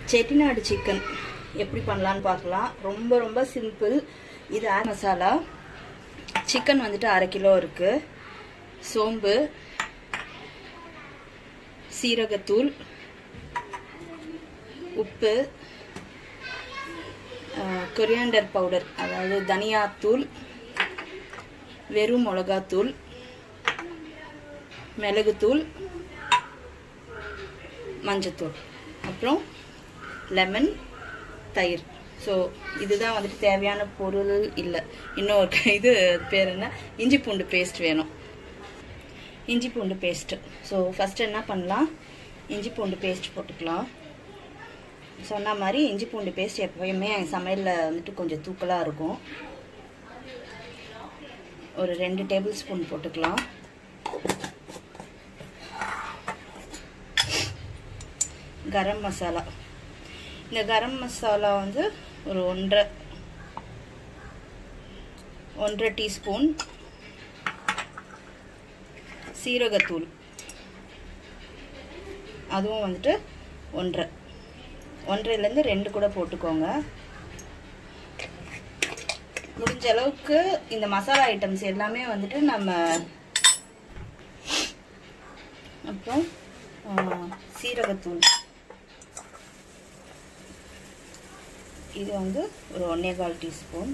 Chettinad chicken எப்படி பண்ணலான்னு பார்க்கலாம் ரொம்ப ரொம்ப சிம்பிள் இது ஆட் மசாலா சிக்கன் வந்துட்டு அரை கிலோ இருக்கு சோம்பு சீரகத்தூள் உப்பு கொரியாண்டர் பவுடர் அதாவது தனியாத்தூள் வெறும் மிளகாத்தூள் மிளகுத்தூள் மஞ்சத்தூள் அப்புறம் லெமன் தயிர் ஸோ இதுதான் வந்துட்டு தேவையான பொருள் இல்லை இன்னொரு இது பேர் என்ன இஞ்சி பூண்டு பேஸ்ட் வேணும் இஞ்சி பூண்டு பேஸ்ட்டு ஸோ ஃபஸ்ட்டு என்ன பண்ணலாம் இஞ்சி பூண்டு பேஸ்ட் போட்டுக்கலாம் சொன்ன மாதிரி இஞ்சி பூண்டு பேஸ்ட் எப்பயுமே சமையலில் வந்துட்டு கொஞ்சம் தூக்கலாக இருக்கும் ஒரு ரெண்டு டேபிள் ஸ்பூன் போட்டுக்கலாம் கரம் மசாலா இந்த கரம் மசாலா வந்து ஒரு ஒன்றரை ஒன்றரை டீஸ்பூன் சீரகத்தூள் அதுவும் வந்துட்டு ஒன்றரை ஒன்றரைலேருந்து ரெண்டு கூட போட்டுக்கோங்க முடிஞ்ச அளவுக்கு இந்த மசாலா ஐட்டம்ஸ் எல்லாமே வந்துட்டு நம்ம அப்புறம் சீரகத்தூள் இது வந்து ஒரு ஒன்னே கால் டீஸ்பூன்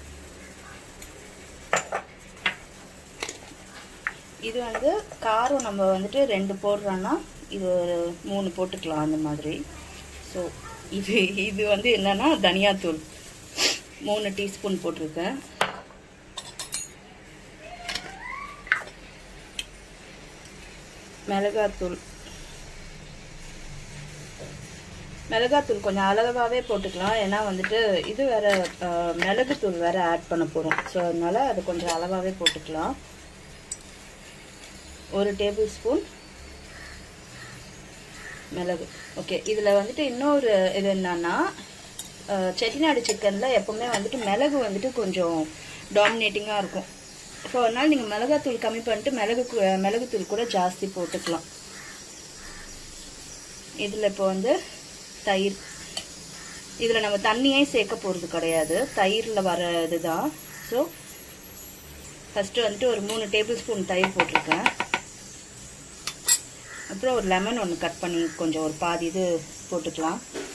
இது வந்து காரம் நம்ம வந்துட்டு ரெண்டு போடுறோன்னா இது ஒரு மூணு போட்டுக்கலாம் அந்த மாதிரி ஸோ இது இது வந்து என்னன்னா தனியாத்தூள் மூணு டீஸ்பூன் போட்டிருக்கேன் மிளகாத்தூள் மிளகாத்தூள் கொஞ்சம் அளவாகவே போட்டுக்கலாம் ஏன்னா வந்துட்டு இது வேற மிளகுத்தூள் வேற ஆட் பண்ண போகிறோம் ஸோ அதனால அது கொஞ்சம் அளவாகவே போட்டுக்கலாம் ஒரு டேபிள் ஸ்பூன் மிளகு ஓகே இதில் வந்துட்டு இன்னொரு இது என்னன்னா செட்டிநாடு சிக்கனில் எப்போவுமே வந்துட்டு மிளகு வந்துட்டு கொஞ்சம் டாமினேட்டிங்காக இருக்கும் ஸோ அதனால் நீங்கள் மிளகாத்தூள் கம்மி பண்ணிட்டு மிளகு மிளகுத்தூள் கூட ஜாஸ்தி போட்டுக்கலாம் இதில் இப்போ வந்து தயிர் இதில் நம்ம தண்ணியே சேர்க்க போகிறது கிடையாது தயிரில் வர இதுதான் ஸோ ஃபஸ்ட்டு வந்துட்டு ஒரு மூணு டேபிள் ஸ்பூன் தயிர் போட்டிருக்கேன் அப்புறம் ஒரு லெமன் ஒன்று கட் பண்ணி கொஞ்சம் ஒரு பாதி இது போட்டுக்கலாம்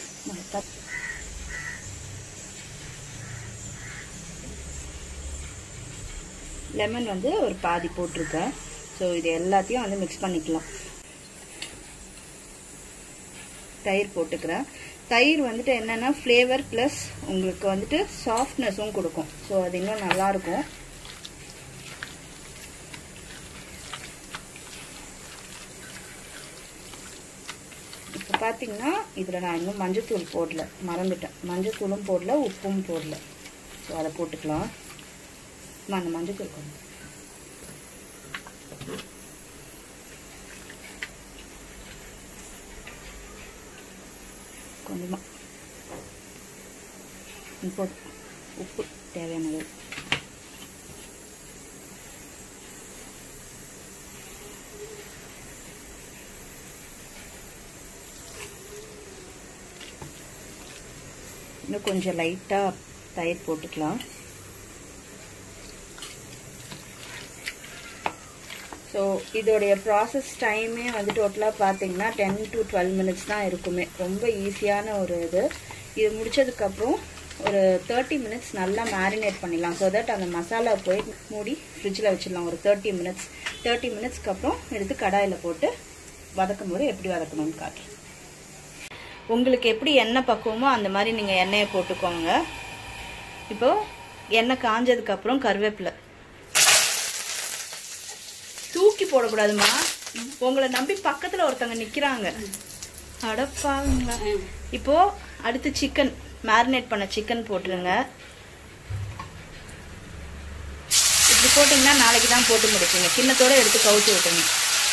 லெமன் வந்து ஒரு பாதி போட்டிருக்கேன் ஸோ இது எல்லாத்தையும் வந்து மிக்ஸ் பண்ணிக்கலாம் தயிர் போட்டுக்கிறேன் தயிர் வந்துட்டு என்னென்னா ஃப்ளேவர் ப்ளஸ் உங்களுக்கு வந்துட்டு சாஃப்ட்னஸும் கொடுக்கும் ஸோ அது இன்னும் நல்லாயிருக்கும் இப்போ பார்த்தீங்கன்னா இதில் நான் இன்னும் மஞ்சத்தூள் போடல மறந்துட்டேன் மஞ்சத்தூளும் போடல உப்பும் போடல ஸோ அதை போட்டுக்கலாம் நான் அந்த மஞ்சத்தூள் கொஞ்சம் கொஞ்சமாக இப்போ உப்பு தேவையானது இன்னும் கொஞ்சம் லைட்டாக தயிர் போட்டுக்கலாம் ஸோ இதோடைய ப்ராசஸ் டைமே வந்து டோட்டலாக பார்த்தீங்கன்னா டென் டு டுவெல் மினிட்ஸ் தான் இருக்குமே ரொம்ப ஈஸியான ஒரு இது இது முடிச்சதுக்கப்புறம் ஒரு தேர்ட்டி மினிட்ஸ் நல்லா மேரினேட் பண்ணிடலாம் ஸோ தட் அந்த மசாலா போய் மூடி ஃப்ரிட்ஜில் வச்சிடலாம் ஒரு தேர்ட்டி மினிட்ஸ் தேர்ட்டி மினிட்ஸ்க்கு அப்புறம் எடுத்து கடாயில் போட்டு வதக்கும் போது எப்படி வதக்கணும்னு காட்டுறேன் உங்களுக்கு எப்படி எண்ணெய் பக்குவமோ அந்த மாதிரி நீங்கள் எண்ணெயை போட்டுக்கோங்க இப்போது எண்ணெய் காஞ்சதுக்கப்புறம் கருவேப்பிலை தூக்கி போடக்கூடாதுமா உங்களை நம்பி பக்கத்தில் ஒருத்தவங்க நிற்கிறாங்க அடப்பாங்களா இப்போ அடுத்து சிக்கன் மேரினேட் பண்ண சிக்கன் போட்டுருங்க இப்படி போட்டிங்கன்னா நாளைக்கு தான் போட்டு முடிப்பீங்க கிண்ணத்தோட எடுத்து கவுச்சு விட்டுருங்க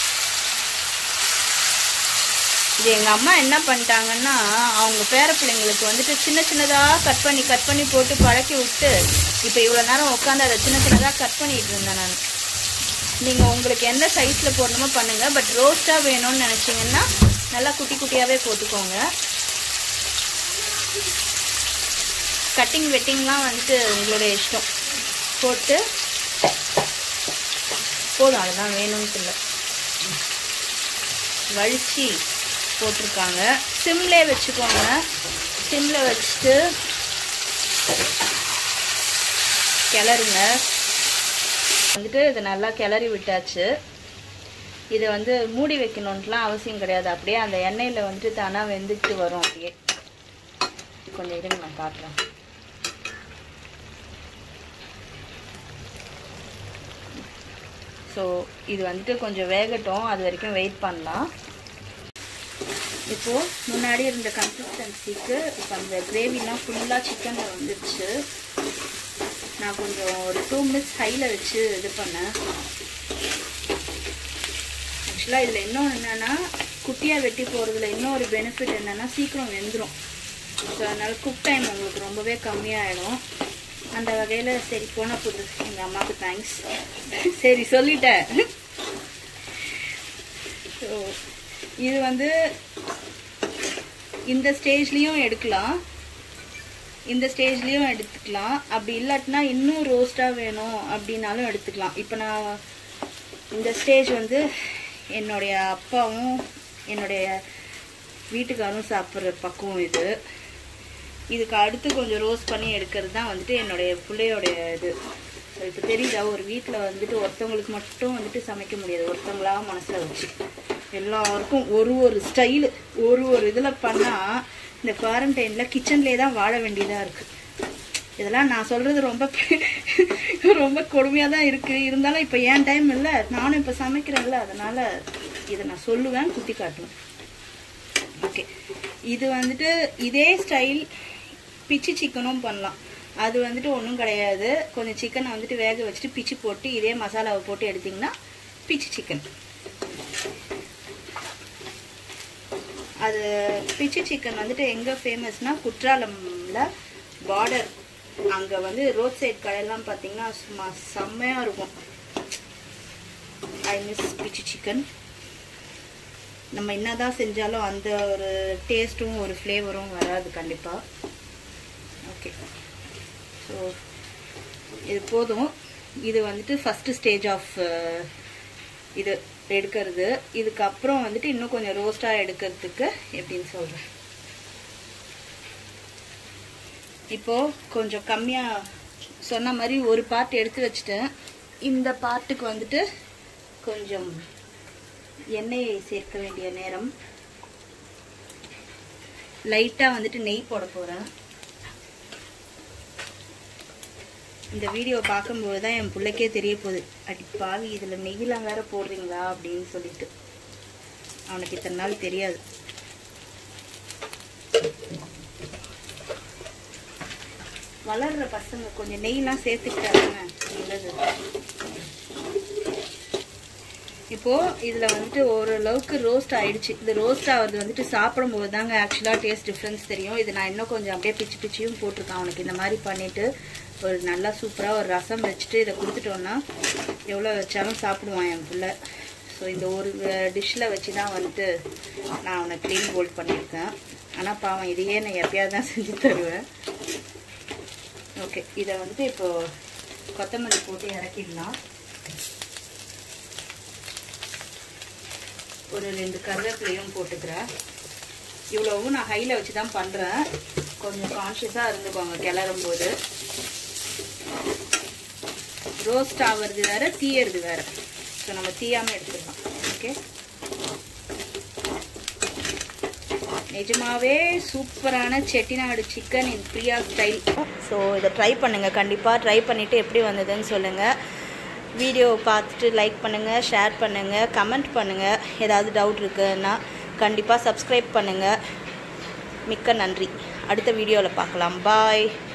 இது எங்கள் அம்மா என்ன பண்ணிட்டாங்கன்னா அவங்க பேர பிள்ளைங்களுக்கு வந்துட்டு சின்ன சின்னதாக கட் பண்ணி கட் பண்ணி போட்டு பழக்கி விட்டு இப்போ இவ்வளோ நேரம் உட்காந்து அதை சின்ன சின்னதாக கட் பண்ணிட்டு இருந்தேன் நான் நீங்கள் உங்களுக்கு எந்த சைஸில் போடணுமோ பண்ணுங்கள் பட் ரோஸ்ட்டாக வேணும்னு நினச்சிங்கன்னா நல்லா குட்டி குட்டியாகவே போட்டுக்கோங்க கட்டிங் வெட்டிங்லாம் வந்துட்டு உங்களுடைய இஷ்டம் போட்டு போதும் அதெல்லாம் வேணும்னு இல்லை வழிச்சு போட்டிருக்காங்க சிம்லே வச்சுக்கோங்க சிம்மில் வச்சுட்டு கிளறுங்க வந்துட்டு இதை நல்லா கிளறி விட்டாச்சு இதை வந்து மூடி வைக்கணுன்ட்டுலாம் அவசியம் கிடையாது அப்படியே அந்த எண்ணெயில் வந்துட்டு தானாக வெந்துட்டு வரும் அப்படியே கொஞ்சம் இருங்க நான் காட்டுறேன் ஸோ இது வந்துட்டு கொஞ்சம் வேகட்டும் அது வரைக்கும் வெயிட் பண்ணலாம் இப்போது முன்னாடி இருந்த கன்சிஸ்டன்சிக்கு இப்போ அந்த கிரேவிலாம் ஃபுல்லாக சிக்கனில் வந்துடுச்சு நான் கொஞ்சம் ஒரு டூ மினிட்ஸ் ஹையில் வச்சு இது பண்ணேன் ஆக்சுவலாக இதில் இன்னொன்று என்னென்னா குட்டியாக வெட்டி போகிறதுல இன்னொரு பெனிஃபிட் என்னென்னா சீக்கிரம் வெந்துடும் ஸோ அதனால் குக் டைம் உங்களுக்கு ரொம்பவே கம்மியாயிடும் அந்த வகையில் சரி போன புது எங்கள் அம்மாவுக்கு தேங்க்ஸ் சரி சொல்லிட்டேன் ஸோ இது வந்து இந்த ஸ்டேஜ்லேயும் எடுக்கலாம் இந்த ஸ்டேஜ்லேயும் எடுத்துக்கலாம் அப்படி இல்லாட்டினா இன்னும் ரோஸ்ட்டாக வேணும் அப்படின்னாலும் எடுத்துக்கலாம் இப்போ நான் இந்த ஸ்டேஜ் வந்து என்னுடைய அப்பாவும் என்னுடைய வீட்டுக்காரும் சாப்பிட்ற பக்குவம் இது இதுக்கு அடுத்து கொஞ்சம் ரோஸ்ட் பண்ணி எடுக்கிறது தான் வந்துட்டு என்னுடைய பிள்ளையோடைய இது ஸோ இப்போ தெரியுதா ஒரு வீட்டில் வந்துட்டு ஒருத்தவங்களுக்கு மட்டும் வந்துட்டு சமைக்க முடியாது ஒருத்தவங்களா மனசில் வச்சு எல்லாருக்கும் ஒரு ஒரு ஸ்டைலு ஒரு ஒரு இதில் பண்ணால் இந்த குவாரண்டைனில் கிச்சன்லேயே தான் வாழ வேண்டியதாக இருக்குது இதெல்லாம் நான் சொல்கிறது ரொம்ப ரொம்ப கொடுமையாக தான் இருக்குது இருந்தாலும் இப்போ ஏன் டைம் இல்லை நானும் இப்போ சமைக்கிறேன்ல அதனால் இதை நான் சொல்லுவேன் குத்தி காட்டுவேன் ஓகே இது வந்துட்டு இதே ஸ்டைல் பிச்சு சிக்கனும் பண்ணலாம் அது வந்துட்டு ஒன்றும் கிடையாது கொஞ்சம் சிக்கனை வந்துட்டு வேக வச்சுட்டு பிச்சு போட்டு இதே மசாலாவை போட்டு எடுத்திங்கன்னா பிச்சு சிக்கன் அது பிச்சு சிக்கன் வந்துட்டு எங்கே ஃபேமஸ்னால் குற்றாலம்ல பார்டர் அங்கே வந்து ரோட் சைட் கடையெல்லாம் பார்த்தீங்கன்னா சும்மா செம்மையாக இருக்கும் ஐ மிஸ் பிச்சு சிக்கன் நம்ம என்னதான் செஞ்சாலும் அந்த ஒரு டேஸ்ட்டும் ஒரு ஃப்ளேவரும் வராது கண்டிப்பாக ஓகே ஸோ இது போதும் இது வந்துட்டு ஃபஸ்ட்டு ஸ்டேஜ் ஆஃப் இது எடுக்கிறது இதுக்கப்புறம் வந்துட்டு இன்னும் கொஞ்சம் ரோஸ்டாக எடுக்கிறதுக்கு எப்படின்னு சொல்கிறேன் இப்போது கொஞ்சம் கம்மியாக சொன்ன மாதிரி ஒரு பார்ட் எடுத்து வச்சுட்டேன் இந்த பார்ட்டுக்கு வந்துட்டு கொஞ்சம் எண்ணெயை சேர்க்க வேண்டிய நேரம் லைட்டாக வந்துட்டு நெய் போட போகிறேன் இந்த வீடியோ பார்க்கும்போது தான் என் பிள்ளைக்கே தெரிய போகுது அடி பாவி இதில் நெய்யெலாம் வேற போடுறீங்களா அப்படின்னு சொல்லிட்டு அவனுக்கு இத்தனை நாள் தெரியாது வளர்ற பசங்க கொஞ்சம் நெய்லாம் சேர்த்துக்கிட்டாங்க நல்லது இப்போது இதில் வந்துட்டு ஓரளவுக்கு ரோஸ்ட் ஆயிடுச்சு இது ரோஸ்ட் ஆகிறது வந்துட்டு சாப்பிடும்போது தாங்க ஆக்சுவலாக டேஸ்ட் டிஃப்ரென்ஸ் தெரியும் இது நான் இன்னும் கொஞ்சம் அப்படியே பிச்சு பிச்சியும் போட்டிருக்கேன் அவனுக்கு இந்த மாதிரி பண்ணிவிட்டு ஒரு நல்லா சூப்பராக ஒரு ரசம் வச்சுட்டு இதை கொடுத்துட்டோன்னா எவ்வளோ வச்சாலும் சாப்பிடுவான் என் பிள்ளை ஸோ இந்த ஒரு டிஷ்ஷில் வச்சு தான் வந்துட்டு நான் அவனை க்ளீன் போல்ட் பண்ணியிருக்கேன் ஆனால் பாவம் இதையே நான் எப்பயாவது தான் செஞ்சு தருவேன் ஓகே இதை வந்துட்டு இப்போது கொத்தமல்லி போட்டு இறக்கிடலாம் ஒரு ரெண்டு கருவேப்பிலையும் போட்டுக்கிறேன் இவ்வளவும் நான் ஹையில் வச்சு தான் பண்ணுறேன் கொஞ்சம் கான்ஷியஸாக இருந்துக்கோங்க கிளறும் போது ரோஸ்ட் ஆகிறது வேற தீயறது வேற ஸோ நம்ம தீயாமல் எடுத்துக்கலாம் ஓகே நிஜமாவே சூப்பரான Chettinad chicken in Priya style so இதை ட்ரை பண்ணுங்கள் கண்டிப்பாக ட்ரை பண்ணிவிட்டு எப்படி வந்ததுன்னு சொல்லுங்கள் வீடியோ பார்த்துட்டு லைக் பண்ணுங்கள் ஷேர் பண்ணுங்கள் கமெண்ட் பண்ணுங்கள் ஏதாவது டவுட் இருக்குன்னா கண்டிப்பாக சப்ஸ்கிரைப் பண்ணுங்கள் மிக்க நன்றி அடுத்த வீடியோவில் பார்க்கலாம் பாய்